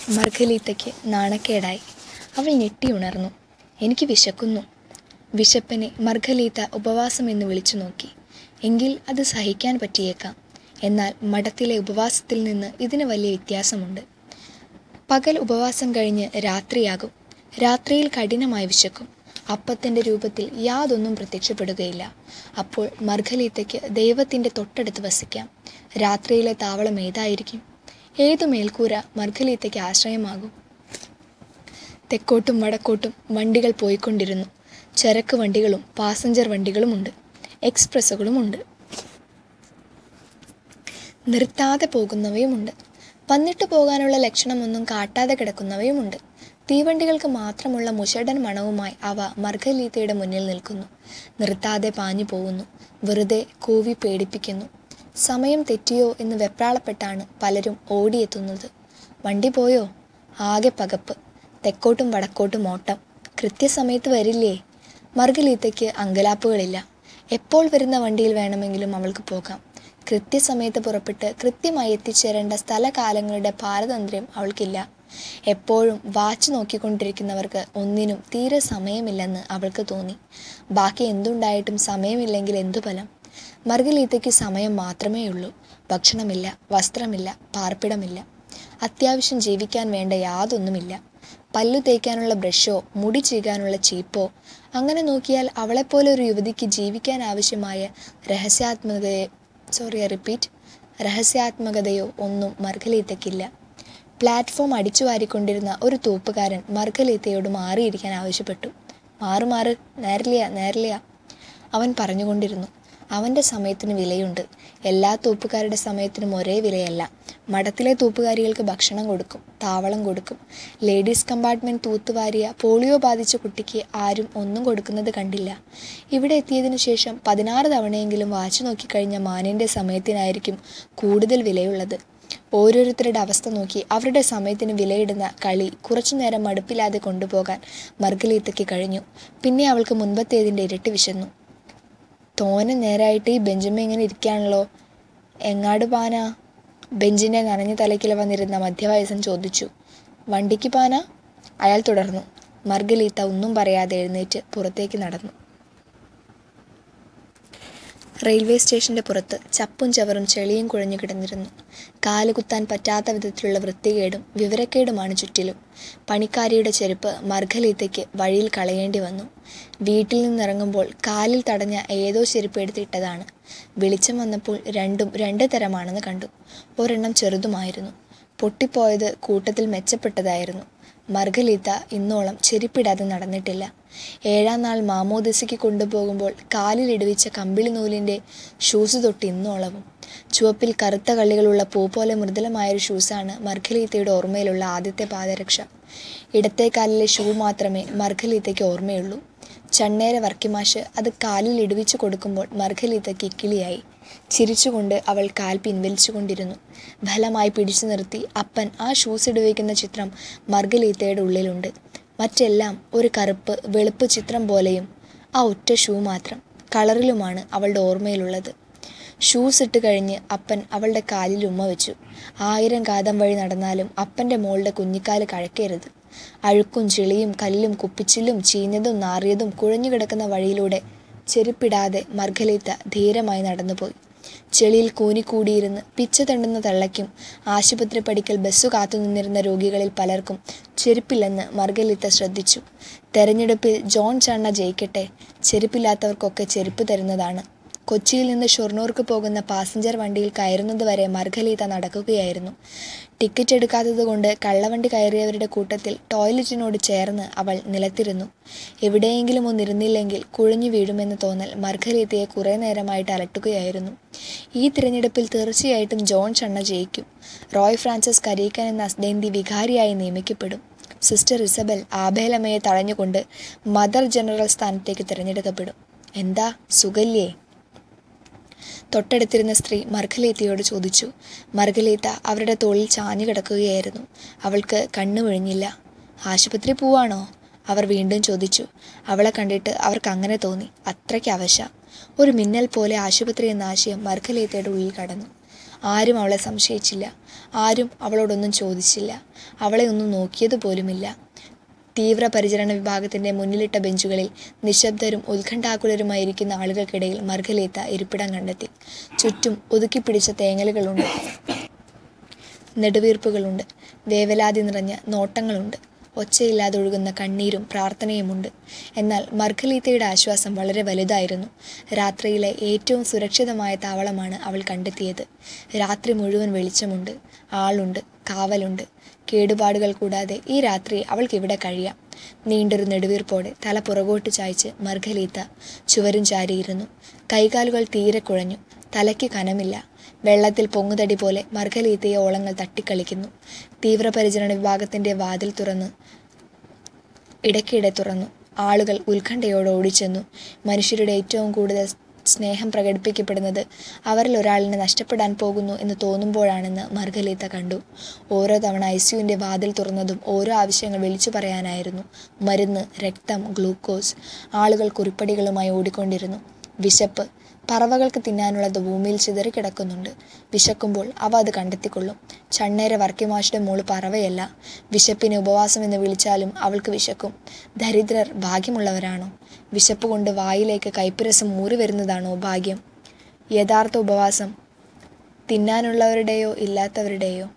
മർഗലീത്തയ്ക്ക് നാണക്കേടായി അവൾ ഞെട്ടിയുണർന്നു എനിക്ക് വിശക്കുന്നു വിശപ്പിനെ മർഗലീത്ത ഉപവാസമെന്ന് വിളിച്ചു നോക്കി എങ്കിൽ അത് സഹിക്കാൻ പറ്റിയേക്കാം എന്നാൽ മഠത്തിലെ ഉപവാസത്തിൽ നിന്ന് ഇതിന് വലിയ വ്യത്യാസമുണ്ട് പകൽ ഉപവാസം കഴിഞ്ഞ് രാത്രിയാകും രാത്രിയിൽ കഠിനമായി വിശക്കും അപ്പത്തിൻ്റെ രൂപത്തിൽ യാതൊന്നും പ്രത്യക്ഷപ്പെടുകയില്ല അപ്പോൾ മർഗലീത്തയ്ക്ക് ദൈവത്തിൻ്റെ തൊട്ടടുത്ത് വസിക്കാം രാത്രിയിലെ താവളം ഏതായിരിക്കും ഏതു മേൽക്കൂര മർഗലീത്തയ്ക്ക് ആശ്രയമാകും തെക്കോട്ടും വടക്കോട്ടും വണ്ടികൾ പോയിക്കൊണ്ടിരുന്നു ചരക്ക് വണ്ടികളും പാസഞ്ചർ വണ്ടികളുമുണ്ട് എക്സ്പ്രസ്സുകളുമുണ്ട് നിർത്താതെ പോകുന്നവയുമുണ്ട് വന്നിട്ട് പോകാനുള്ള ലക്ഷണമൊന്നും കാട്ടാതെ കിടക്കുന്നവയുമുണ്ട് തീവണ്ടികൾക്ക് മാത്രമുള്ള മുഷടൻ മണവുമായി അവ മർഗലീത്തയുടെ മുന്നിൽ നിൽക്കുന്നു നിർത്താതെ പാഞ്ഞു പോകുന്നു വെറുതെ കൂവി പേടിപ്പിക്കുന്നു സമയം തെറ്റിയോ എന്ന് വെപ്രാളപ്പെട്ടാണ് പലരും ഓടിയെത്തുന്നത് വണ്ടി പോയോ ആകെ പകപ്പ് തെക്കോട്ടും വടക്കോട്ടും ഓട്ടം കൃത്യസമയത്ത് വരില്ലേ മർഗലീത്തയ്ക്ക് അങ്കലാപ്പുകളില്ല എപ്പോൾ വരുന്ന വണ്ടിയിൽ വേണമെങ്കിലും അവൾക്ക് പോകാം കൃത്യസമയത്ത് പുറപ്പെട്ട് കൃത്യമായി എത്തിച്ചേരേണ്ട സ്ഥലകാലങ്ങളുടെ പാരതന്ത്ര്യം അവൾക്കില്ല എപ്പോഴും വാച്ച് നോക്കിക്കൊണ്ടിരിക്കുന്നവർക്ക് ഒന്നിനും തീരെ സമയമില്ലെന്ന് അവൾക്ക് തോന്നി ബാക്കി എന്തുണ്ടായിട്ടും സമയമില്ലെങ്കിൽ എന്തു ഫലം മർഗലീത്തയ്ക്ക് സമയം മാത്രമേ ഉള്ളൂ ഭക്ഷണമില്ല വസ്ത്രമില്ല പാർപ്പിടമില്ല അത്യാവശ്യം ജീവിക്കാൻ വേണ്ട യാതൊന്നുമില്ല പല്ലു തേക്കാനുള്ള ബ്രഷോ മുടി ചീകാനുള്ള ചീപ്പോ അങ്ങനെ നോക്കിയാൽ അവളെപ്പോലെ ഒരു യുവതിക്ക് ജീവിക്കാൻ ആവശ്യമായ രഹസ്യാത്മകതയെ സോറി റിപ്പീറ്റ് രഹസ്യാത്മകതയോ ഒന്നും മർഗലീത്തയ്ക്കില്ല പ്ലാറ്റ്ഫോം അടിച്ചു വാരിക്കൊണ്ടിരുന്ന ഒരു തൂപ്പുകാരൻ മർഗലീത്തയോട് മാറിയിരിക്കാൻ ആവശ്യപ്പെട്ടു മാറ് മാറ് നേരലിയ നേരലിയ അവൻ പറഞ്ഞുകൊണ്ടിരുന്നു അവൻ്റെ സമയത്തിന് വിലയുണ്ട് എല്ലാ തൂപ്പുകാരുടെ സമയത്തിനും ഒരേ വിലയല്ല മഠത്തിലെ തൂപ്പുകാരികൾക്ക് ഭക്ഷണം കൊടുക്കും താവളം കൊടുക്കും ലേഡീസ് കമ്പാർട്ട്മെൻറ്റ് തൂത്തുവാരിയ പോളിയോ ബാധിച്ച കുട്ടിക്ക് ആരും ഒന്നും കൊടുക്കുന്നത് കണ്ടില്ല ഇവിടെ എത്തിയതിനു ശേഷം പതിനാറ് തവണയെങ്കിലും വാച്ച് നോക്കിക്കഴിഞ്ഞ മാനിൻ്റെ സമയത്തിനായിരിക്കും കൂടുതൽ വിലയുള്ളത് ഓരോരുത്തരുടെ അവസ്ഥ നോക്കി അവരുടെ സമയത്തിന് വിലയിടുന്ന കളി കുറച്ചുനേരം മടുപ്പില്ലാതെ കൊണ്ടുപോകാൻ മർഗലീത്തയ്ക്ക് കഴിഞ്ഞു പിന്നെ അവൾക്ക് മുൻപത്തേതിൻ്റെ ഇരട്ടി വിശന്നു തോനെ നേരായിട്ട് ഈ ബെഞ്ചുമ്മ ഇങ്ങനെ ഇരിക്കുകയാണല്ലോ എങ്ങാട് പാനാ ബെഞ്ചിൻ്റെ നനഞ്ഞ തലയ്ക്കിൽ വന്നിരുന്ന മധ്യവയസ്സൻ ചോദിച്ചു വണ്ടിക്ക് പാനാ അയാൾ തുടർന്നു മർഗലീത്ത ഒന്നും പറയാതെ എഴുന്നേറ്റ് പുറത്തേക്ക് നടന്നു റെയിൽവേ സ്റ്റേഷന്റെ പുറത്ത് ചപ്പും ചവറും ചെളിയും കുഴഞ്ഞു കിടന്നിരുന്നു കാലുകുത്താൻ പറ്റാത്ത വിധത്തിലുള്ള വൃത്തികേടും വിവരക്കേടുമാണ് ചുറ്റിലും പണിക്കാരിയുടെ ചെരുപ്പ് മർഗലീത്തയ്ക്ക് വഴിയിൽ കളയേണ്ടി വന്നു വീട്ടിൽ നിന്നിറങ്ങുമ്പോൾ കാലിൽ തടഞ്ഞ ഏതോ ചെരുപ്പ് എടുത്തിട്ടതാണ് വെളിച്ചം വന്നപ്പോൾ രണ്ടും രണ്ട് തരമാണെന്ന് കണ്ടു ഒരെണ്ണം ചെറുതുമായിരുന്നു പൊട്ടിപ്പോയത് കൂട്ടത്തിൽ മെച്ചപ്പെട്ടതായിരുന്നു മർഗലീത്ത ഇന്നോളം ചെരുപ്പിടാതെ നടന്നിട്ടില്ല ഏഴാം നാൾ മാമോദിസയ്ക്ക് കൊണ്ടുപോകുമ്പോൾ കാലിൽ ഇടുവിച്ച കമ്പിളി നൂലിൻ്റെ ഷൂസ് തൊട്ട് ഇന്നോളവും ചുവപ്പിൽ കറുത്ത കള്ളികളുള്ള പൂ പോലെ മൃദുലമായൊരു ഷൂസാണ് മർഗലീത്തയുടെ ഓർമ്മയിലുള്ള ആദ്യത്തെ പാദരക്ഷ ഇടത്തെ കാലിലെ ഷൂ മാത്രമേ മർഗലീത്തയ്ക്ക് ഓർമ്മയുള്ളൂ ചണ്ണേര വർക്കിമാഷ് അത് കാലിൽ ഇടുവിച്ചു കൊടുക്കുമ്പോൾ മർഗലീത്തയ്ക്ക് ഇക്കിളിയായി ചിരിച്ചുകൊണ്ട് അവൾ കാൽ പിൻവലിച്ചുകൊണ്ടിരുന്നു ഫലമായി പിടിച്ചു നിർത്തി അപ്പൻ ആ ഷൂസ് ഇടുവയ്ക്കുന്ന ചിത്രം മർഗലീത്തയുടെ ഉള്ളിലുണ്ട് മറ്റെല്ലാം ഒരു കറുപ്പ് വെളുപ്പ് ചിത്രം പോലെയും ആ ഒറ്റ ഷൂ മാത്രം കളറിലുമാണ് അവളുടെ ഓർമ്മയിലുള്ളത് ഷൂസ് ഇട്ട് കഴിഞ്ഞ് അപ്പൻ അവളുടെ കാലിൽ ഉമ്മ വെച്ചു ആയിരം കാതം വഴി നടന്നാലും അപ്പൻ്റെ മോളുടെ കുഞ്ഞിക്കാല് കഴക്കരുത് അഴുക്കും ചെളിയും കല്ലും കുപ്പിച്ചില്ലും ചീഞ്ഞതും നാറിയതും കുഴഞ്ഞു കിടക്കുന്ന വഴിയിലൂടെ ചെരുപ്പിടാതെ മർഗലീത്ത ധീരമായി നടന്നുപോയി ചെളിയിൽ കൂനിക്കൂടിയിരുന്ന് പിച്ച തണ്ടുന്ന തള്ളയ്ക്കും ആശുപത്രി പടിക്കൽ ബസ്സു കാത്തുനിന്നിരുന്ന രോഗികളിൽ പലർക്കും ചെരുപ്പില്ലെന്ന് മർഗലീത്ത ശ്രദ്ധിച്ചു തെരഞ്ഞെടുപ്പിൽ ജോൺ ചണ്ണ ജയിക്കട്ടെ ചെരുപ്പില്ലാത്തവർക്കൊക്കെ ചെരുപ്പ് തരുന്നതാണ് കൊച്ചിയിൽ നിന്ന് ഷൊർണൂർക്ക് പോകുന്ന പാസഞ്ചർ വണ്ടിയിൽ കയറുന്നത് വരെ മർഗലീത നടക്കുകയായിരുന്നു ടിക്കറ്റ് എടുക്കാത്തതുകൊണ്ട് കള്ളവണ്ടി കയറിയവരുടെ കൂട്ടത്തിൽ ടോയ്ലറ്റിനോട് ചേർന്ന് അവൾ നിലത്തിരുന്നു എവിടെയെങ്കിലും ഒന്നിരുന്നില്ലെങ്കിൽ കുഴഞ്ഞു വീഴുമെന്ന് തോന്നൽ മർഗലീതയെ കുറേ നേരമായിട്ട് അലട്ടുകയായിരുന്നു ഈ തിരഞ്ഞെടുപ്പിൽ തീർച്ചയായിട്ടും ജോൺ ചണ്ണ ജയിക്കും റോയ് ഫ്രാൻസിസ് കരീക്കൻ എന്ന അസ്ദേന്തി വികാരിയായി നിയമിക്കപ്പെടും സിസ്റ്റർ ഇസബൽ ആബേലമ്മയെ തടഞ്ഞുകൊണ്ട് മദർ ജനറൽ സ്ഥാനത്തേക്ക് തിരഞ്ഞെടുക്കപ്പെടും എന്താ സുഖല്യേ തൊട്ടടുത്തിരുന്ന സ്ത്രീ മർഗലീത്തയോട് ചോദിച്ചു മർഗലീത്ത അവരുടെ തോളിൽ ചാഞ്ഞു കിടക്കുകയായിരുന്നു അവൾക്ക് കണ്ണു വിഴിഞ്ഞില്ല ആശുപത്രി പോവാണോ അവർ വീണ്ടും ചോദിച്ചു അവളെ കണ്ടിട്ട് അവർക്ക് അങ്ങനെ തോന്നി അത്രയ്ക്ക് അവശ ഒരു മിന്നൽ പോലെ ആശുപത്രി എന്ന ആശയം മർഗലീത്തയുടെ ഉള്ളിൽ കടന്നു ആരും അവളെ സംശയിച്ചില്ല ആരും അവളോടൊന്നും ചോദിച്ചില്ല അവളെ ഒന്നും നോക്കിയത് പോലുമില്ല തീവ്ര പരിചരണ വിഭാഗത്തിന്റെ മുന്നിലിട്ട ബെഞ്ചുകളിൽ നിശബ്ദരും ഉത്കണ്ഠാകുലരുമായിരിക്കുന്ന ആളുകൾക്കിടയിൽ മർഗലേത്ത ഇരിപ്പിടം കണ്ടെത്തി ചുറ്റും ഒതുക്കിപ്പിടിച്ച തേങ്ങലുകളുണ്ട് നെടുവീർപ്പുകളുണ്ട് വേവലാതി നിറഞ്ഞ നോട്ടങ്ങളുണ്ട് ഒച്ചയില്ലാതെ ഒഴുകുന്ന കണ്ണീരും പ്രാർത്ഥനയുമുണ്ട് എന്നാൽ മർഗലീത്തയുടെ ആശ്വാസം വളരെ വലുതായിരുന്നു രാത്രിയിലെ ഏറ്റവും സുരക്ഷിതമായ താവളമാണ് അവൾ കണ്ടെത്തിയത് രാത്രി മുഴുവൻ വെളിച്ചമുണ്ട് ആളുണ്ട് കാവലുണ്ട് കേടുപാടുകൾ കൂടാതെ ഈ രാത്രി അവൾക്കിവിടെ കഴിയാം നീണ്ടൊരു നെടുവീർപ്പോടെ തല പുറകോട്ട് ചായ്ച്ച് മർഗലീത്ത ചുവരും ചാരിയിരുന്നു കൈകാലുകൾ തീരെ കുഴഞ്ഞു തലയ്ക്ക് കനമില്ല വെള്ളത്തിൽ പൊങ്ങുതടി പോലെ മർഗലീത്തയെ ഓളങ്ങൾ തട്ടിക്കളിക്കുന്നു തീവ്രപരിചരണ വിഭാഗത്തിന്റെ വാതിൽ തുറന്ന് ഇടയ്ക്കിടെ തുറന്നു ആളുകൾ ഉത്കണ്ഠയോടെ ഓടിച്ചെന്നു മനുഷ്യരുടെ ഏറ്റവും കൂടുതൽ സ്നേഹം പ്രകടിപ്പിക്കപ്പെടുന്നത് അവരിൽ ഒരാളിനെ നഷ്ടപ്പെടാൻ പോകുന്നു എന്ന് തോന്നുമ്പോഴാണെന്ന് മർഗലീത്ത കണ്ടു ഓരോ തവണ ഐസിയുവിൻ്റെ വാതിൽ തുറന്നതും ഓരോ ആവശ്യങ്ങൾ വിളിച്ചു പറയാനായിരുന്നു മരുന്ന് രക്തം ഗ്ലൂക്കോസ് ആളുകൾ കുറിപ്പടികളുമായി ഓടിക്കൊണ്ടിരുന്നു വിശപ്പ് പറവകൾക്ക് തിന്നാനുള്ളത് ഭൂമിയിൽ ചിതറിക്കിടക്കുന്നുണ്ട് വിശക്കുമ്പോൾ അവ അത് കണ്ടെത്തിക്കൊള്ളും ചണ്ണേര വർക്കിമാഷിന്റെ മോള് പറവയല്ല വിശപ്പിന് ഉപവാസം എന്ന് വിളിച്ചാലും അവൾക്ക് വിശക്കും ദരിദ്രർ ഭാഗ്യമുള്ളവരാണോ വിശപ്പ് കൊണ്ട് വായിലേക്ക് കൈപ്പുരസം ഊറി വരുന്നതാണോ ഭാഗ്യം യഥാർത്ഥ ഉപവാസം തിന്നാനുള്ളവരുടെയോ ഇല്ലാത്തവരുടെയോ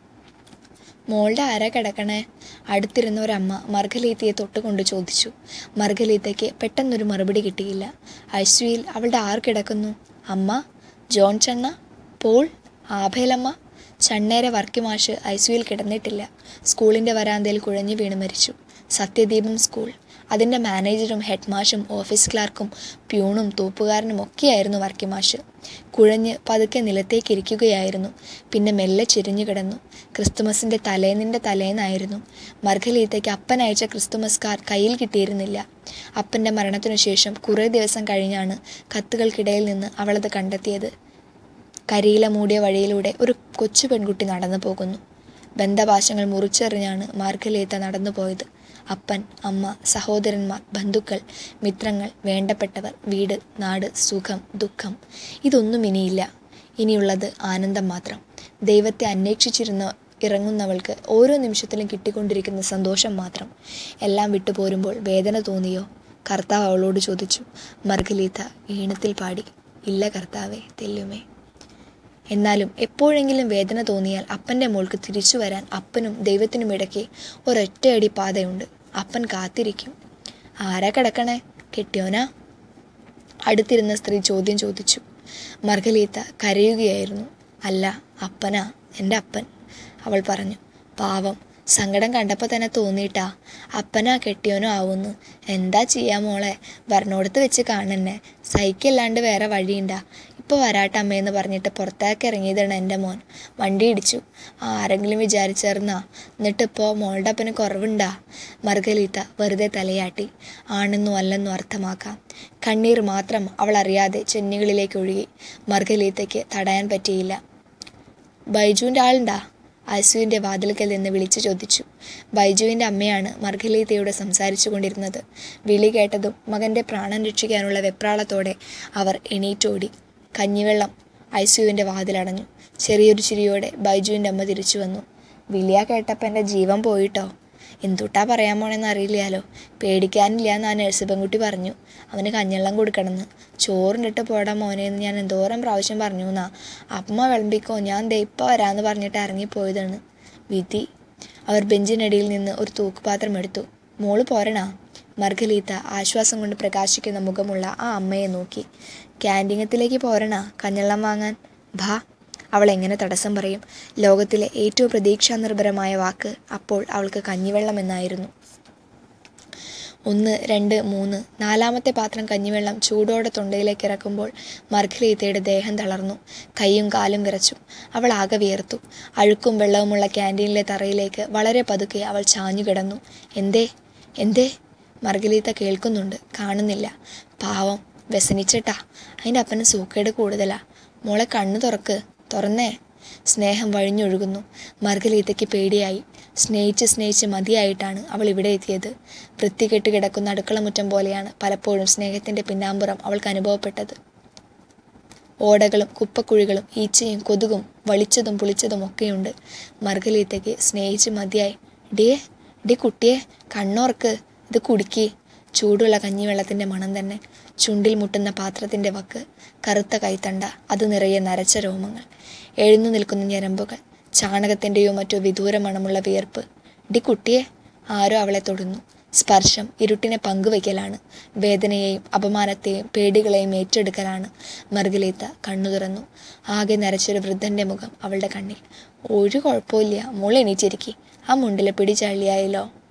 മോളുടെ ആരാ കിടക്കണേ അടുത്തിരുന്ന ഒരമ്മ മർഗലീത്തയെ തൊട്ടുകൊണ്ട് ചോദിച്ചു മർഗലീത്തയ്ക്ക് പെട്ടെന്നൊരു മറുപടി കിട്ടിയില്ല ഐശ്വയിൽ അവളുടെ ആർ കിടക്കുന്നു അമ്മ ജോൺ ചണ്ണ പോൾ ആഭേലമ്മ ചണ്ണേര വർക്കിമാഷ് ഐസിയുയിൽ കിടന്നിട്ടില്ല സ്കൂളിൻ്റെ വരാന്തയിൽ കുഴഞ്ഞു വീണ് മരിച്ചു സത്യദീപം സ്കൂൾ അതിൻ്റെ മാനേജറും ഹെഡ് മാഷും ഓഫീസ് ക്ലാർക്കും പ്യൂണും തൂപ്പുകാരനും ഒക്കെയായിരുന്നു വർക്കിമാഷ് കുഴഞ്ഞ് പതുക്കെ നിലത്തേക്ക് ഇരിക്കുകയായിരുന്നു പിന്നെ മെല്ലെ ചിരിഞ്ഞു കിടന്നു ക്രിസ്തുമസിൻ്റെ തലേന്നിൻ്റെ തലേന്നായിരുന്നു മർഗലീത്തയ്ക്ക് അപ്പൻ അയച്ച ക്രിസ്തുമസ് കാർഡ് കയ്യിൽ കിട്ടിയിരുന്നില്ല അപ്പൻ്റെ മരണത്തിനു ശേഷം കുറേ ദിവസം കഴിഞ്ഞാണ് കത്തുകൾക്കിടയിൽ നിന്ന് അവളത് കണ്ടെത്തിയത് കരിയില മൂടിയ വഴിയിലൂടെ ഒരു കൊച്ചു പെൺകുട്ടി നടന്നു പോകുന്നു ബന്ധപാശങ്ങൾ മുറിച്ചെറിഞ്ഞാണ് മാർഗലേത്ത നടന്നു പോയത് അപ്പൻ അമ്മ സഹോദരന്മാർ ബന്ധുക്കൾ മിത്രങ്ങൾ വേണ്ടപ്പെട്ടവർ വീട് നാട് സുഖം ദുഃഖം ഇതൊന്നും ഇനിയില്ല ഇനിയുള്ളത് ആനന്ദം മാത്രം ദൈവത്തെ അന്വേഷിച്ചിരുന്ന ഇറങ്ങുന്നവൾക്ക് ഓരോ നിമിഷത്തിലും കിട്ടിക്കൊണ്ടിരിക്കുന്ന സന്തോഷം മാത്രം എല്ലാം വിട്ടുപോരുമ്പോൾ വേദന തോന്നിയോ കർത്താവ് അവളോട് ചോദിച്ചു മർഗലീത്ത ഈണത്തിൽ പാടി ഇല്ല കർത്താവേ തെല്ലുമേ എന്നാലും എപ്പോഴെങ്കിലും വേദന തോന്നിയാൽ അപ്പൻ്റെ മോൾക്ക് തിരിച്ചു വരാൻ അപ്പനും ദൈവത്തിനും ഇടയ്ക്ക് ഒരൊറ്റയടി പാതയുണ്ട് അപ്പൻ കാത്തിരിക്കും ആരാ കിടക്കണേ കെട്ടിയോനാ അടുത്തിരുന്ന സ്ത്രീ ചോദ്യം ചോദിച്ചു മർഗലീത്ത കരയുകയായിരുന്നു അല്ല അപ്പനാ എൻ്റെ അപ്പൻ അവൾ പറഞ്ഞു പാവം സങ്കടം കണ്ടപ്പോൾ തന്നെ തോന്നിയിട്ടാ അപ്പനാ കെട്ടിയോനോ ആവുന്നു എന്താ ചെയ്യാ മോളെ വരണോടത്ത് വെച്ച് കാണന്നെ സൈക്കില്ലാണ്ട് വേറെ വഴിയുണ്ടാ ഇപ്പോൾ വരാട്ടെ അമ്മയെന്ന് പറഞ്ഞിട്ട് പുറത്തേക്ക് ഇറങ്ങിയതാണ് എൻ്റെ മോൻ വണ്ടി ഇടിച്ചു ആരെങ്കിലും വിചാരിച്ചേർന്നാ എന്നിട്ടിപ്പോൾ മോളുടെ അപ്പന് കുറവുണ്ടാ മർഗലീത്ത വെറുതെ തലയാട്ടി ആണെന്നും അല്ലെന്നും അർത്ഥമാക്കാം കണ്ണീർ മാത്രം അവൾ അറിയാതെ ചെന്നികളിലേക്ക് ഒഴുകി മർഗലീത്തയ്ക്ക് തടയാൻ പറ്റിയില്ല ബൈജുവിൻ്റെ ആളുണ്ടാ ഐസുവിൻ്റെ വാതിൽക്കൽ നിന്ന് വിളിച്ചു ചോദിച്ചു ബൈജുവിൻ്റെ അമ്മയാണ് മർഗലീത്തയോട് സംസാരിച്ചു കൊണ്ടിരുന്നത് വിളി കേട്ടതും മകൻ്റെ പ്രാണൻ രക്ഷിക്കാനുള്ള വെപ്രാളത്തോടെ അവർ എണീറ്റോടി കഞ്ഞിവെള്ളം ഐസുവിൻ്റെ വാതിലടഞ്ഞു ചെറിയൊരു ചിരിയോടെ ബൈജുവിൻ്റെ അമ്മ തിരിച്ചു വന്നു വിളിയ കേട്ടപ്പോൾ എൻ്റെ ജീവൻ പോയിട്ടോ എന്തുട്ടാ പറയാൻ പോണെന്ന് അറിയില്ലാലോ പേടിക്കാനില്ല എന്ന് ആ നഴ്സ് പെൺകുട്ടി പറഞ്ഞു അവന് കഞ്ഞെള്ളം കൊടുക്കണമെന്ന് ചോറിനിട്ട് പോടാ മോനെ എന്ന് ഞാൻ എന്തോരം പ്രാവശ്യം പറഞ്ഞു എന്നാ അമ്മ വിളമ്പിക്കോ ഞാൻ ദേ ഇപ്പം വരാമെന്ന് പറഞ്ഞിട്ട് ഇറങ്ങിപ്പോയതാണ് വിധി അവർ ബെഞ്ചിനടിയിൽ നിന്ന് ഒരു തൂക്കുപാത്രം എടുത്തു മോള് പോരണാ മർഗലീത്ത ആശ്വാസം കൊണ്ട് പ്രകാശിക്കുന്ന മുഖമുള്ള ആ അമ്മയെ നോക്കി ക്യാൻറ്റീനത്തിലേക്ക് പോരണാ കഞ്ഞെള്ളം വാങ്ങാൻ ഭാ അവൾ എങ്ങനെ തടസ്സം പറയും ലോകത്തിലെ ഏറ്റവും പ്രതീക്ഷാനിർഭരമായ വാക്ക് അപ്പോൾ അവൾക്ക് കഞ്ഞിവെള്ളം എന്നായിരുന്നു ഒന്ന് രണ്ട് മൂന്ന് നാലാമത്തെ പാത്രം കഞ്ഞിവെള്ളം ചൂടോടെ തൊണ്ടയിലേക്ക് ഇറക്കുമ്പോൾ മർഗലീത്തയുടെ ദേഹം തളർന്നു കൈയും കാലും വിറച്ചു അവൾ ആകെ വിയർത്തു അഴുക്കും വെള്ളവുമുള്ള ക്യാൻറ്റീനിലെ തറയിലേക്ക് വളരെ പതുക്കെ അവൾ ചാഞ്ഞു കിടന്നു എന്തേ എന്തേ മർഗലീത്ത കേൾക്കുന്നുണ്ട് കാണുന്നില്ല പാവം വ്യസനിച്ചിട്ടാ അതിൻ്റെ അപ്പന് സൂക്കേട് കൂടുതലാ മോളെ കണ്ണു തുറക്ക് തുറന്നേ സ്നേഹം വഴിഞ്ഞൊഴുകുന്നു മർഗലീത്തയ്ക്ക് പേടിയായി സ്നേഹിച്ച് സ്നേഹിച്ച് മതിയായിട്ടാണ് അവൾ ഇവിടെ എത്തിയത് വൃത്തികെട്ട് കിടക്കുന്ന അടുക്കളമുറ്റം പോലെയാണ് പലപ്പോഴും സ്നേഹത്തിൻ്റെ പിന്നാമ്പുറം അവൾക്ക് അനുഭവപ്പെട്ടത് ഓടകളും കുപ്പക്കുഴികളും ഈച്ചയും കൊതുകും വളിച്ചതും പുളിച്ചതും ഒക്കെയുണ്ട് മർഗലീത്തയ്ക്ക് സ്നേഹിച്ച് മതിയായി ഡിയേ ഡി കുട്ടിയെ കണ്ണോർക്ക് ഇത് കുടിക്കി ചൂടുള്ള കഞ്ഞിവെള്ളത്തിൻ്റെ മണം തന്നെ ചുണ്ടിൽ മുട്ടുന്ന പാത്രത്തിൻ്റെ വക്ക് കറുത്ത കൈത്തണ്ട അത് നിറയെ നരച്ച രോമങ്ങൾ എഴുന്നു നിൽക്കുന്ന ഞരമ്പുകൾ ചാണകത്തിൻ്റെയോ മറ്റോ വിദൂര മണമുള്ള വിയർപ്പ് ഡി കുട്ടിയെ ആരോ അവളെ തൊടുന്നു സ്പർശം ഇരുട്ടിനെ പങ്കുവയ്ക്കലാണ് വേദനയെയും അപമാനത്തെയും പേടികളെയും ഏറ്റെടുക്കലാണ് മർഗലീത്ത കണ്ണു തുറന്നു ആകെ നരച്ചൊരു വൃദ്ധൻ്റെ മുഖം അവളുടെ കണ്ണിൽ ഒരു കുഴപ്പമില്ല മോൾ എണീച്ചിരിക്കി ആ മുണ്ടിലെ പിടി ചള്ളിയായല്ലോ